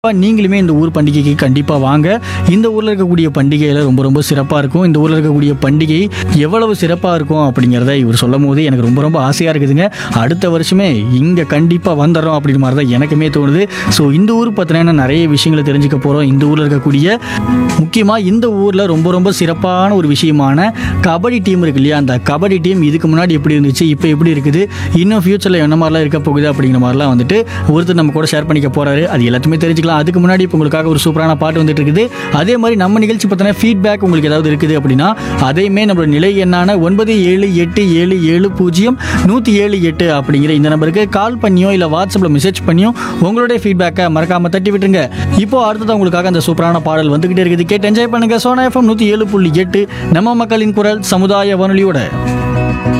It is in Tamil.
நீங்களுமே இந்த ஊர் பண்டிகைக்கு கண்டிப்பாக வாங்க இந்த ஊரில் இருக்கக்கூடிய பண்டிகையில் ரொம்ப ரொம்ப சிறப்பாக இருக்கும் இந்த ஊரில் இருக்கக்கூடிய பண்டிகை எவ்வளவு சிறப்பாக இருக்கும் அப்படிங்கிறத இவர் சொல்லும் போது எனக்கு ரொம்ப ரொம்ப ஆசையாக இருக்குதுங்க அடுத்த வருஷமே இங்கே கண்டிப்பாக வந்துடுறோம் அப்படின்ற மாதிரி தான் எனக்குமே தோணுது ஸோ இந்த ஊர் பற்றின நிறைய விஷயங்களை தெரிஞ்சுக்க போகிறோம் இந்த ஊரில் இருக்கக்கூடிய முக்கியமாக இந்த ஊரில் ரொம்ப ரொம்ப சிறப்பான ஒரு விஷயமான கபடி டீம் இருக்கு இல்லையா அந்த கபடி டீம் இதுக்கு முன்னாடி எப்படி இருந்துச்சு இப்போ எப்படி இருக்குது இன்னும் ஃபியூச்சரில் என்ன மாதிரிலாம் இருக்க போகுது அப்படிங்கிற மாதிரிலாம் வந்துட்டு ஒருத்தர் நம்ம கூட ஷேர் பண்ணிக்க போறாரு அது எல்லாத்தையுமே தெரிஞ்சுக்கலாம் அதுக்கு முன்னாடி இப்போ உங்களுக்காக ஒரு சூப்பரான பாட்டு வந்துட்டு இருக்குது அதே மாதிரி நம்ம நிகழ்ச்சி பற்றின ஃபீட்பேக் உங்களுக்கு ஏதாவது இருக்குது அப்படின்னா அதையுமே நம்மளோட நிலை எண்ணான ஒன்பது ஏழு எட்டு ஏழு ஏழு பூஜ்ஜியம் நூற்றி ஏழு எட்டு அப்படிங்கிற இந்த நம்பருக்கு கால் பண்ணியோ இல்லை வாட்ஸ்அப்பில் மெசேஜ் பண்ணியோ உங்களுடைய ஃபீட்பேக்கை மறக்காம தட்டி விட்டுருங்க இப்போ அடுத்தது உங்களுக்காக அந்த சூப்பரான பாடல் வந்துகிட்டே இருக்குது கேட்டு என்ஜாய் பண்ணுங்க சோனா எஃப்எம் நூற்றி ஏழு புள்ளி எட்டு நம்ம மக்களின் குரல் சமுதாய வானொலியோட